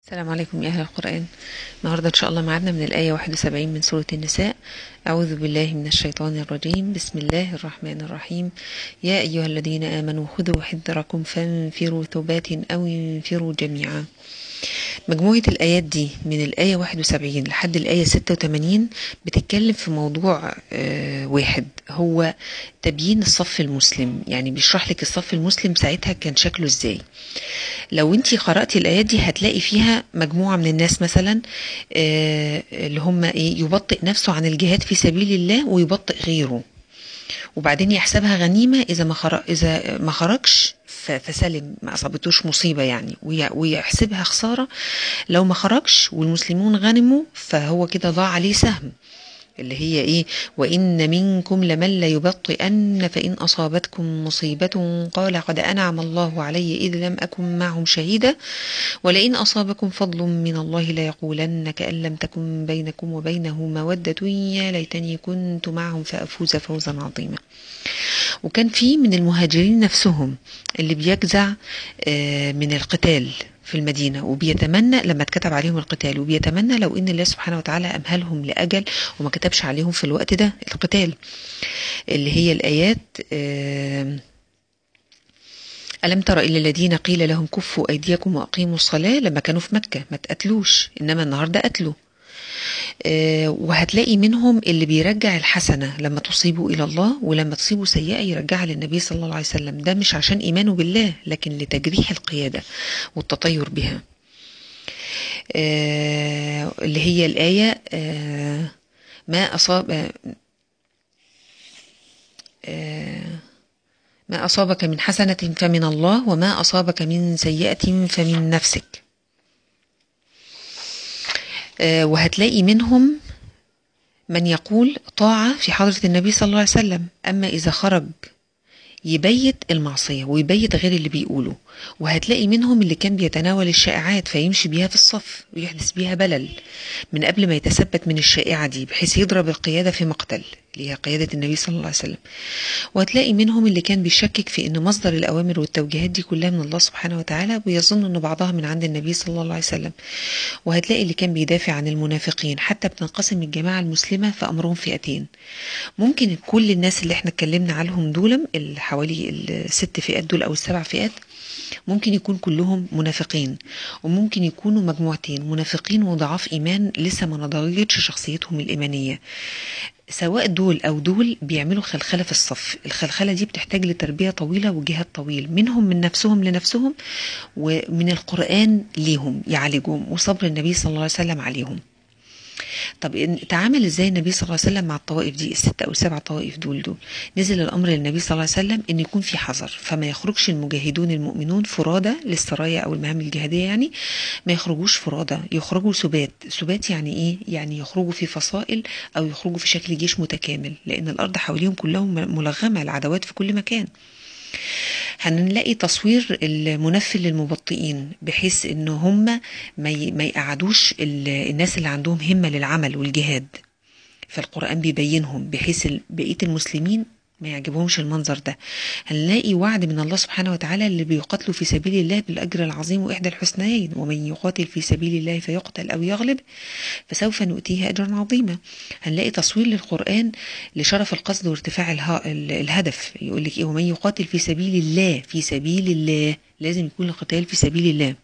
السلام عليكم يا أهل القرآن النهاردة إن شاء الله معادنا من الآية 71 من سورة النساء أعوذ بالله من الشيطان الرجيم بسم الله الرحمن الرحيم يا أيها الذين آمنوا خذوا حذركم فانفروا ثبات أو انفروا جميعا مجموعة الآيات دي من الآية 71 لحد الآية 86 بتتكلم في موضوع آه واحد هو تبيين الصف المسلم يعني بيشرح لك الصف المسلم ساعتها كان شكله ازاي لو انت قرأتي الآيات دي هتلاقي فيها مجموعة من الناس مثلا آه اللي هم ايه يبطئ نفسه عن الجهاد في سبيل الله ويبطئ غيره وبعدين يحسبها غنيمة إذا ما خرج إذا ما خرجش فسلم ما أصابتوش مصيبة يعني ويحسبها خسارة لو ما خرجش والمسلمون غنموا فهو كده ضاع عليه سهم اللي هي ايه وان منكم لمن ليبطئن فان اصابتكم مصيبه قال قد انعم الله علي اذ لم اكن معهم شهيدا ولئن اصابكم فضل من الله ليقولن كان لم تكن بينكم وبينه موده يا ليتني كنت معهم فافوز فوزا عظيما وكان في من المهاجرين نفسهم اللي بيجزع من القتال في المدينة وبيتمنى لما اتكتب عليهم القتال وبيتمنى لو ان الله سبحانه وتعالى امهلهم لاجل وما كتبش عليهم في الوقت ده القتال اللي هي الايات ألم تر إلى الذين قيل لهم كفوا أيديكم وأقيموا الصلاة لما كانوا في مكة ما تقتلوش إنما النهاردة قتلوا وهتلاقي منهم اللي بيرجع الحسنة لما تصيبوا إلى الله ولما تصيبوا سيئة يرجعها للنبي صلى الله عليه وسلم ده مش عشان إيمانه بالله لكن لتجريح القيادة والتطير بها اللي هي الآية ما أصاب ما أصابك من حسنة فمن الله وما أصابك من سيئة فمن نفسك وهتلاقي منهم من يقول طاعة في حضرة النبي صلى الله عليه وسلم أما إذا خرج يبيت المعصية ويبيت غير اللي بيقوله وهتلاقي منهم اللي كان بيتناول الشائعات فيمشي بيها في الصف ويحدث بيها بلل من قبل ما يتثبت من الشائعة دي بحيث يضرب القيادة في مقتل اللي هي قيادة النبي صلى الله عليه وسلم وهتلاقي منهم اللي كان بيشكك في ان مصدر الأوامر والتوجيهات دي كلها من الله سبحانه وتعالى ويظن ان بعضها من عند النبي صلى الله عليه وسلم وهتلاقي اللي كان بيدافع عن المنافقين حتى بتنقسم الجماعة المسلمة في أمرهم فئتين ممكن كل الناس اللي احنا اتكلمنا عنهم دول حوالي الست فئات دول أو السبع فئات ممكن يكون كلهم منافقين وممكن يكونوا مجموعتين منافقين وضعاف إيمان لسه ما نضجتش شخصيتهم الإيمانية سواء دول أو دول بيعملوا خلخلة في الصف الخلخلة دي بتحتاج لتربية طويلة وجهاد طويل منهم من نفسهم لنفسهم ومن القرآن ليهم يعالجهم وصبر النبي صلى الله عليه وسلم عليهم طب تعامل ازاي النبي صلى الله عليه وسلم مع الطوائف دي الست او السبع طوائف دول دول نزل الامر للنبي صلى الله عليه وسلم ان يكون في حذر فما يخرجش المجاهدون المؤمنون فرادى للسرايا او المهام الجهاديه يعني ما يخرجوش فرادى يخرجوا سبات سبات يعني ايه يعني يخرجوا في فصائل او يخرجوا في شكل جيش متكامل لان الارض حواليهم كلهم ملغمه العدوات في كل مكان هنلاقي تصوير المنفل للمبطئين بحيث ان هم ما يقعدوش الناس اللي عندهم همه للعمل والجهاد فالقران بيبينهم بحيث بقيه المسلمين ما يعجبهمش المنظر ده هنلاقي وعد من الله سبحانه وتعالى اللي بيقاتلوا في سبيل الله بالأجر العظيم وإحدى الحسنيين ومن يقاتل في سبيل الله فيقتل أو يغلب فسوف نؤتيه أجرا عظيما هنلاقي تصوير للقرآن لشرف القصد وارتفاع الهدف يقول لك إيه ومن يقاتل في سبيل الله في سبيل الله لازم يكون القتال في سبيل الله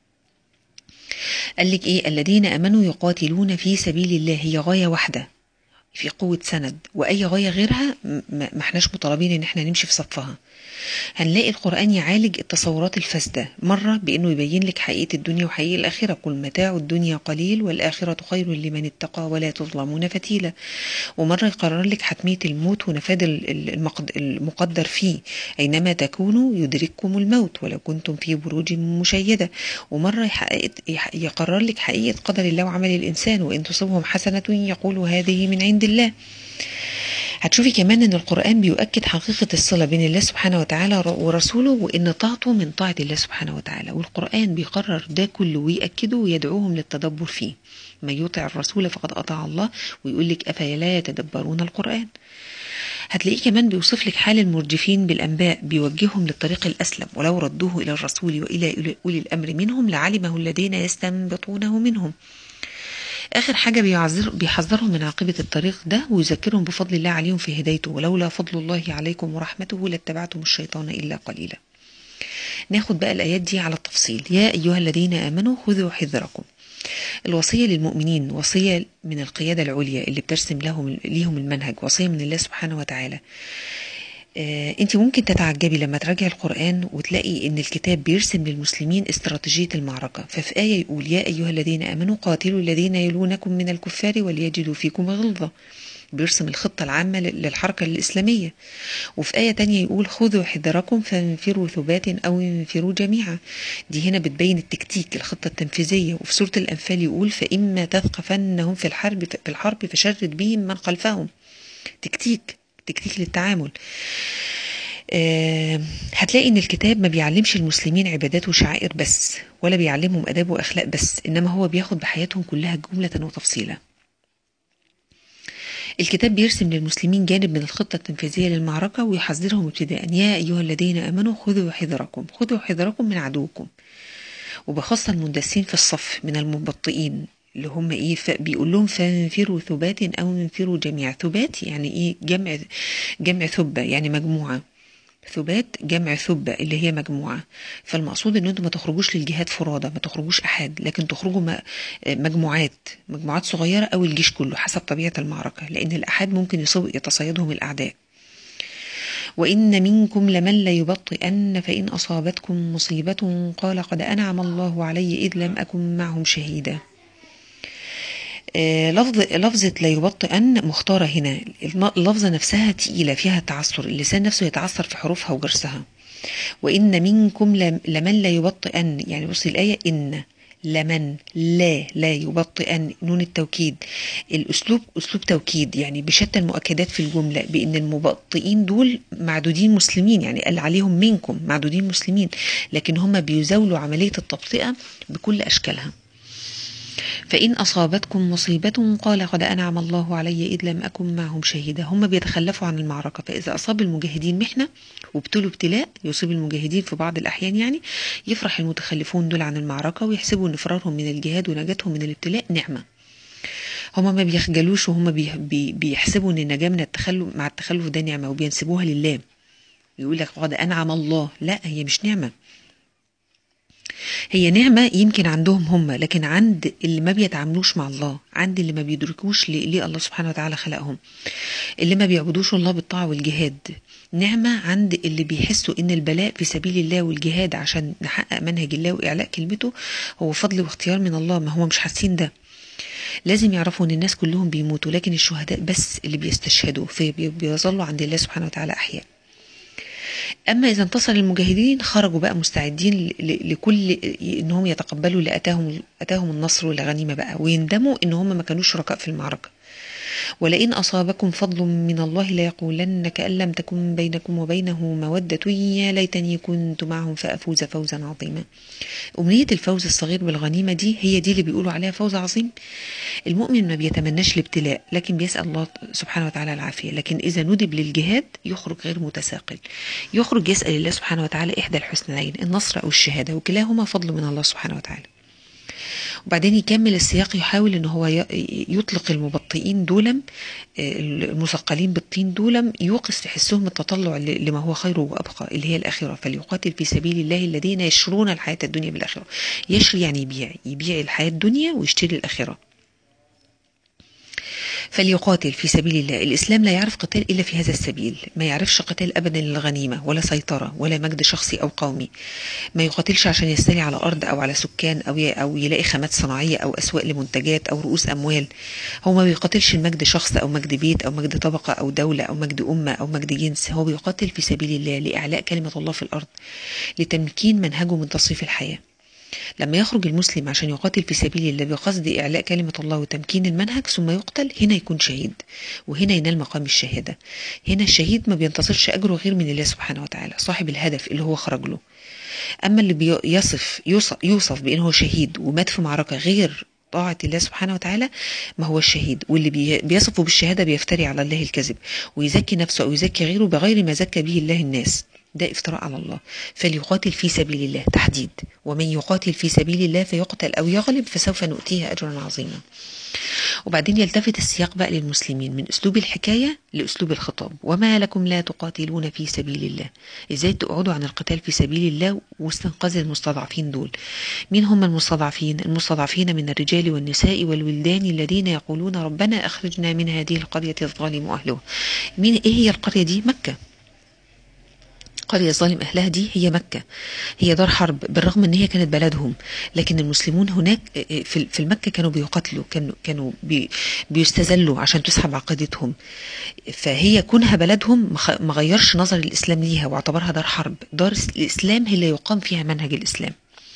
قال لك إيه الذين أمنوا يقاتلون في سبيل الله هي غاية واحدة في قوة سند وأي غاية غيرها ما احناش مطالبين إن احنا نمشي في صفها هنلاقي القرآن يعالج التصورات الفاسدة مرة بأنه يبين لك حقيقة الدنيا وحقيقة الآخرة كل متاع الدنيا قليل والآخرة خير لمن اتقى ولا تظلمون فتيلا ومرة يقرر لك حتمية الموت ونفاذ المقدر فيه أينما تكونوا يدرككم الموت ولو كنتم في بروج مشيدة ومرة يقرر لك حقيقة قدر الله وعمل الإنسان وإن تصبهم حسنة يقول هذه من عند الله هتشوفي كمان ان القرآن بيؤكد حقيقة الصلة بين الله سبحانه وتعالى ورسوله وان طاعته من طاعة الله سبحانه وتعالى والقرآن بيقرر ده كله ويأكده ويدعوهم للتدبر فيه ما يطع الرسول فقد أطاع الله ويقول لك أفلا يتدبرون القرآن هتلاقيه كمان بيوصف لك حال المرجفين بالأنباء بيوجههم للطريق الأسلم ولو ردوه إلى الرسول وإلى أولي الأمر منهم لعلمه الذين يستنبطونه منهم آخر حاجة بيعذر بيحذرهم من عاقبة الطريق ده ويذكرهم بفضل الله عليهم في هدايته ولولا فضل الله عليكم ورحمته لاتبعتم الشيطان إلا قليلا ناخد بقى الآيات دي على التفصيل يا أيها الذين آمنوا خذوا حذركم الوصية للمؤمنين وصية من القيادة العليا اللي بترسم لهم ليهم المنهج وصية من الله سبحانه وتعالى آه انت ممكن تتعجبي لما تراجعي القرآن وتلاقي ان الكتاب بيرسم للمسلمين استراتيجية المعركة ففي آية يقول يا أيها الذين آمنوا قاتلوا الذين يلونكم من الكفار وليجدوا فيكم غلظة بيرسم الخطة العامة للحركة الإسلامية وفي آية تانية يقول خذوا حذركم فانفروا ثبات أو انفروا جميعا دي هنا بتبين التكتيك الخطة التنفيذية وفي سورة الأنفال يقول فإما تثقفنهم في الحرب في الحرب فشرد بهم من خلفهم تكتيك تكتيك للتعامل آه هتلاقي ان الكتاب ما بيعلمش المسلمين عبادات وشعائر بس ولا بيعلمهم اداب واخلاق بس انما هو بياخد بحياتهم كلها جمله وتفصيلا الكتاب بيرسم للمسلمين جانب من الخطة التنفيذية للمعركة ويحذرهم ابتداء يا أيها الذين آمنوا خذوا حذركم خذوا حذركم من عدوكم وبخاصة المندسين في الصف من المبطئين اللي هم ايه بيقول لهم فانفروا ثبات او انفروا جميعا ثبات يعني ايه جمع جمع ثبة يعني مجموعة ثبات جمع ثبة اللي هي مجموعة فالمقصود ان انتم ما تخرجوش للجهاد فرادى ما تخرجوش احد لكن تخرجوا مجموعات مجموعات صغيرة او الجيش كله حسب طبيعة المعركة لان الاحاد ممكن يتصيدهم الاعداء وإن منكم لمن ليبطئن فإن أصابتكم مصيبة قال قد أنعم الله علي إذ لم أكن معهم شهيدا لفظ لفظة لا يبطئن مختارة هنا اللفظة نفسها تقيلة فيها تعثر اللسان نفسه يتعثر في حروفها وجرسها وإن منكم لمن لا يبطئن يعني بصي الآية إن لمن لا لا يبطئن نون التوكيد الأسلوب أسلوب توكيد يعني بشتى المؤكدات في الجملة بأن المبطئين دول معدودين مسلمين يعني قال عليهم منكم معدودين مسلمين لكن هم بيزاولوا عملية التبطئة بكل أشكالها فإن أصابتكم مصيبة قال قد أنعم الله علي إذ لم أكن معهم شهيدا هم بيتخلفوا عن المعركة فإذا أصاب المجاهدين محنة وابتلوا ابتلاء يصيب المجاهدين في بعض الأحيان يعني يفرح المتخلفون دول عن المعركة ويحسبوا أن فرارهم من الجهاد ونجاتهم من الابتلاء نعمة هما ما بيخجلوش وهم بي بيحسبوا ان النجاة من التخلف مع التخلف ده نعمة وبينسبوها لله يقول لك قد أنعم الله لا هي مش نعمة هي نعمة يمكن عندهم هم لكن عند اللي ما بيتعاملوش مع الله عند اللي ما بيدركوش ليه الله سبحانه وتعالى خلقهم اللي ما بيعبدوش الله بالطاعة والجهاد نعمة عند اللي بيحسوا ان البلاء في سبيل الله والجهاد عشان نحقق منهج الله وإعلاء كلمته هو فضل واختيار من الله ما هو مش حاسين ده لازم يعرفوا ان الناس كلهم بيموتوا لكن الشهداء بس اللي بيستشهدوا فبيظلوا عند الله سبحانه وتعالى احياء اما اذا انتصر المجاهدين خرجوا بقى مستعدين لكل انهم يتقبلوا اللي اتاهم اتاهم النصر والغنيمه بقى ويندموا ان هم ما كانوش شركاء في المعركه ولئن أصابكم فضل من الله ليقولن كأن لم تكن بينكم وبينه مودة يا ليتني كنت معهم فأفوز فوزا عظيما أمنية الفوز الصغير بالغنيمة دي هي دي اللي بيقولوا عليها فوز عظيم المؤمن ما بيتمناش الابتلاء لكن بيسأل الله سبحانه وتعالى العافية لكن إذا ندب للجهاد يخرج غير متساقل يخرج يسأل الله سبحانه وتعالى إحدى الحسنين النصر أو الشهادة وكلاهما فضل من الله سبحانه وتعالى وبعدين يكمل السياق يحاول ان هو يطلق المبطئين دولا المثقلين بالطين دولا يوقظ في حسهم التطلع لما هو خير وابقى اللي هي الاخره فليقاتل في سبيل الله الذين يشرون الحياه الدنيا بالاخره يشري يعني يبيع يبيع الحياه الدنيا ويشتري الاخره فليقاتل في سبيل الله الإسلام لا يعرف قتال إلا في هذا السبيل ما يعرفش قتال أبدا للغنيمة ولا سيطرة ولا مجد شخصي أو قومي ما يقاتلش عشان يستلي على أرض أو على سكان أو أو يلاقي خامات صناعية أو أسواق لمنتجات أو رؤوس أموال هو ما بيقاتلش المجد شخص أو مجد بيت أو مجد طبقة أو دولة أو مجد أمة أو مجد جنس هو بيقاتل في سبيل الله لإعلاء كلمة الله في الأرض لتمكين منهجه من تصريف الحياة لما يخرج المسلم عشان يقاتل في سبيل الله بقصد إعلاء كلمة الله وتمكين المنهج ثم يقتل هنا يكون شهيد وهنا ينال مقام الشهادة هنا الشهيد ما بينتصرش أجره غير من الله سبحانه وتعالى صاحب الهدف اللي هو خرج له أما اللي بيصف يوصف, يوصف بأنه شهيد ومات في معركة غير طاعة الله سبحانه وتعالى ما هو الشهيد واللي بيصفه بالشهادة بيفتري على الله الكذب ويزكي نفسه أو يزكي غيره بغير ما زكى به الله الناس ده افتراء على الله فليقاتل في سبيل الله تحديد ومن يقاتل في سبيل الله فيقتل أو يغلب فسوف نؤتيه أجرا عظيما وبعدين يلتفت السياق بقى للمسلمين من أسلوب الحكاية لأسلوب الخطاب وما لكم لا تقاتلون في سبيل الله إزاي تقعدوا عن القتال في سبيل الله واستنقاذ المستضعفين دول مين هم المستضعفين المستضعفين من الرجال والنساء والولدان الذين يقولون ربنا أخرجنا من هذه القرية الظالم أهلها مين إيه هي القرية دي مكة قرية ظالم أهلها دي هي مكة هي دار حرب بالرغم أن هي كانت بلدهم لكن المسلمون هناك في المكة كانوا بيقاتلوا كانوا, كانوا بي بيستذلوا عشان تسحب عقيدتهم فهي كونها بلدهم ما غيرش نظر الإسلام ليها واعتبرها دار حرب دار الإسلام هي اللي يقام فيها منهج الإسلام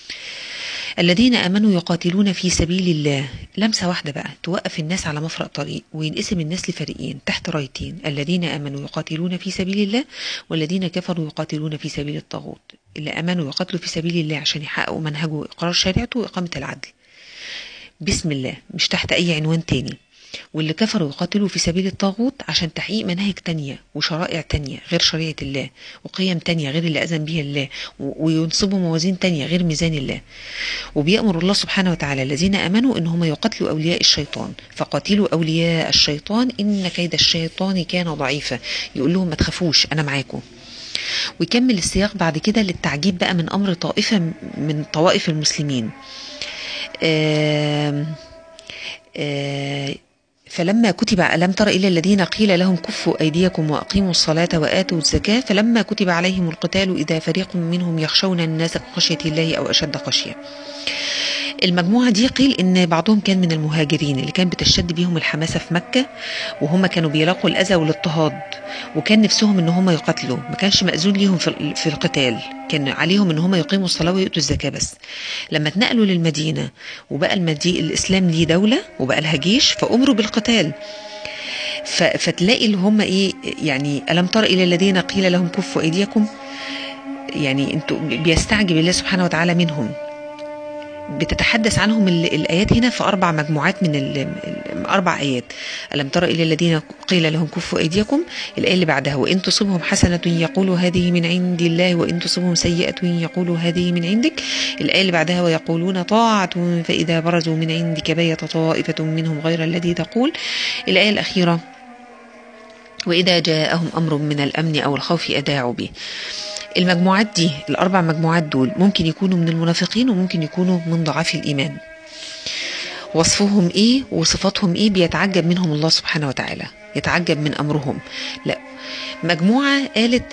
الذين امنوا يقاتلون في سبيل الله لمسه واحده بقى توقف الناس على مفرق طريق وينقسم الناس لفريقين تحت رايتين الذين امنوا يقاتلون في سبيل الله والذين كفروا يقاتلون في سبيل الطاغوت اللي امنوا يقاتلوا في سبيل الله عشان يحققوا منهجه واقرار شريعته واقامه العدل بسم الله مش تحت اي عنوان تاني واللي كفروا يقاتلوا في سبيل الطاغوت عشان تحقيق مناهج تانية وشرائع تانية غير شريعة الله وقيم تانية غير اللي أذن بها الله وينصبوا موازين تانية غير ميزان الله وبيأمر الله سبحانه وتعالى الذين أمنوا إن هم يقتلوا أولياء الشيطان فقاتلوا أولياء الشيطان إن كيد الشيطان كان ضعيفا يقول لهم ما تخافوش أنا معاكم ويكمل السياق بعد كده للتعجيب بقى من أمر طائفة من طوائف المسلمين آه آه فلما كتب ألم تر إلى الذين قيل لهم كفوا أيديكم وأقيموا الصلاة وآتوا الزكاة فلما كتب عليهم القتال إذا فريق منهم يخشون الناس كخشية الله أو أشد خشية المجموعة دي قيل إن بعضهم كان من المهاجرين اللي كان بتشتد بيهم الحماسة في مكة وهم كانوا بيلاقوا الأذى والاضطهاد وكان نفسهم إن هم يقاتلوا ما كانش مأذون ليهم في القتال كان عليهم إن هم يقيموا الصلاة ويؤتوا الزكاة بس لما اتنقلوا للمدينة وبقى المدي... الإسلام ليه دولة وبقى لها جيش فأمروا بالقتال فتلاقي اللي هم ايه يعني الم تر الى الذين قيل لهم كفوا ايديكم يعني انتوا بيستعجب الله سبحانه وتعالى منهم بتتحدث عنهم الآيات هنا في أربع مجموعات من أربع آيات ألم تر إلى الذين قيل لهم كفوا أيديكم الآية اللي بعدها وإن تصبهم حسنة يقولوا هذه من عند الله وإن تصبهم سيئة يقولوا هذه من عندك الآية اللي بعدها ويقولون طاعة فإذا برزوا من عندك بيت طائفة منهم غير الذي تقول الآية الأخيرة وإذا جاءهم أمر من الأمن أو الخوف أداعوا به المجموعات دي الأربع مجموعات دول ممكن يكونوا من المنافقين وممكن يكونوا من ضعاف الإيمان وصفهم إيه وصفاتهم إيه بيتعجب منهم الله سبحانه وتعالى يتعجب من أمرهم لا مجموعة قالت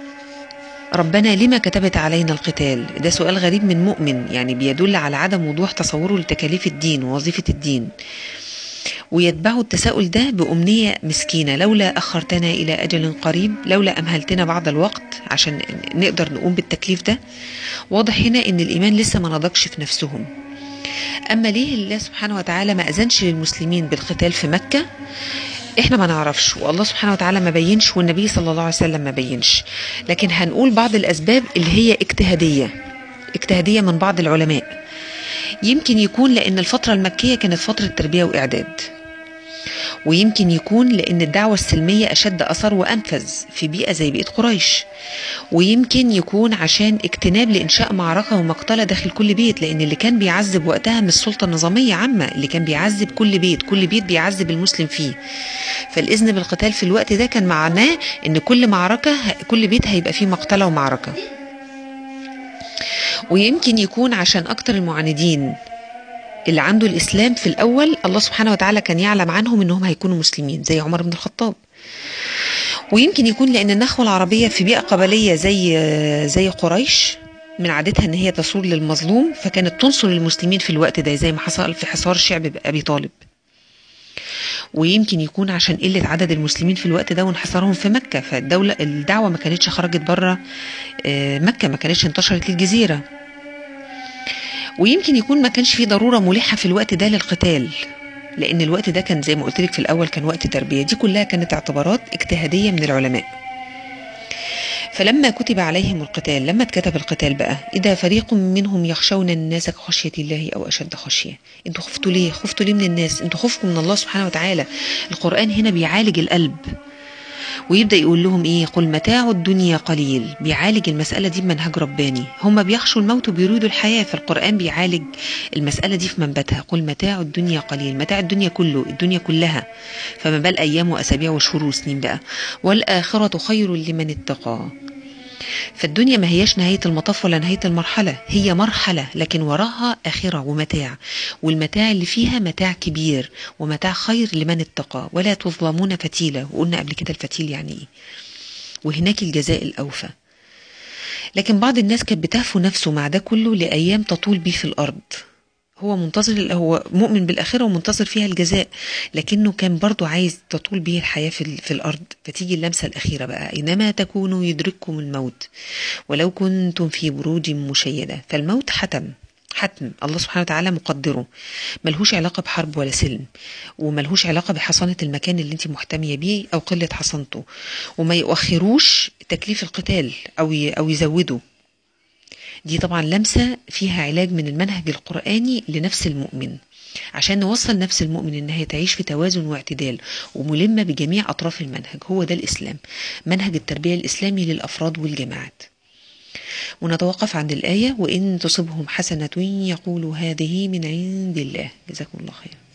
ربنا لما كتبت علينا القتال ده سؤال غريب من مؤمن يعني بيدل على عدم وضوح تصوره لتكاليف الدين ووظيفة الدين ويتبعوا التساؤل ده بأمنية مسكينة لولا أخرتنا إلى أجل قريب لولا أمهلتنا بعض الوقت عشان نقدر نقوم بالتكليف ده واضح هنا إن الإيمان لسه ما نضجش في نفسهم أما ليه الله سبحانه وتعالى ما أذنش للمسلمين بالقتال في مكة احنا ما نعرفش والله سبحانه وتعالى ما بينش والنبي صلى الله عليه وسلم ما بينش لكن هنقول بعض الأسباب اللي هي اجتهادية اجتهادية من بعض العلماء يمكن يكون لأن الفترة المكية كانت فترة تربية وإعداد ويمكن يكون لأن الدعوة السلمية أشد أثر وأنفذ في بيئة زي بيئة قريش ويمكن يكون عشان اجتناب لإنشاء معركة ومقتلة داخل كل بيت لأن اللي كان بيعذب وقتها من السلطة النظامية عامة اللي كان بيعذب كل بيت كل بيت بيعذب المسلم فيه فالإذن بالقتال في الوقت ده كان معناه إن كل معركة كل بيت هيبقى فيه مقتلة ومعركة ويمكن يكون عشان أكتر المعاندين اللي عنده الإسلام في الأول الله سبحانه وتعالى كان يعلم عنهم إنهم هيكونوا مسلمين زي عمر بن الخطاب ويمكن يكون لأن النخوة العربية في بيئة قبلية زي زي قريش من عادتها ان هي تصور للمظلوم فكانت تنصر المسلمين في الوقت ده زي ما حصل في حصار شعب ابي طالب ويمكن يكون عشان قله عدد المسلمين في الوقت ده وانحصارهم في مكه فالدوله الدعوه ما كانتش خرجت بره مكه ما كانتش انتشرت للجزيره ويمكن يكون ما كانش في ضرورة ملحة في الوقت ده للقتال لأن الوقت ده كان زي ما قلت لك في الأول كان وقت تربية دي كلها كانت اعتبارات اجتهادية من العلماء فلما كتب عليهم القتال لما اتكتب القتال بقى إذا فريق منهم يخشون الناس كخشية الله أو أشد خشية انتوا خفتوا ليه خفتوا ليه من الناس انتوا خوفكم من الله سبحانه وتعالى القرآن هنا بيعالج القلب ويبدأ يقول لهم إيه قل متاع الدنيا قليل بيعالج المسألة دي بمنهج رباني هم بيخشوا الموت وبيريدوا الحياة فالقرآن بيعالج المسألة دي في منبتها قل متاع الدنيا قليل متاع الدنيا كله الدنيا كلها فما بال أيام وأسابيع وشهور وسنين بقى والآخرة خير لمن اتقى فالدنيا ما هياش نهاية المطاف ولا نهاية المرحلة هي مرحلة لكن وراها آخرة ومتاع والمتاع اللي فيها متاع كبير ومتاع خير لمن اتقى ولا تظلمون فتيلة وقلنا قبل كده الفتيل يعني ايه وهناك الجزاء الأوفى لكن بعض الناس كانت بتهفو نفسه مع ده كله لأيام تطول بيه في الأرض هو منتظر هو مؤمن بالآخرة ومنتظر فيها الجزاء لكنه كان برضو عايز تطول به الحياة في, في الأرض فتيجي اللمسة الأخيرة بقى إنما تكونوا يدرككم الموت ولو كنتم في بروج مشيدة فالموت حتم حتم الله سبحانه وتعالى مقدره ملهوش علاقة بحرب ولا سلم وملهوش علاقة بحصانة المكان اللي انت محتمية بيه أو قلة حصانته وما يؤخروش تكليف القتال أو أو يزودوا دي طبعا لمسة فيها علاج من المنهج القرآني لنفس المؤمن عشان نوصل نفس المؤمن انها تعيش في توازن واعتدال وملمة بجميع أطراف المنهج هو ده الإسلام منهج التربية الإسلامي للأفراد والجماعات ونتوقف عند الآية وإن تصبهم حسنة يقولوا هذه من عند الله جزاكم الله خير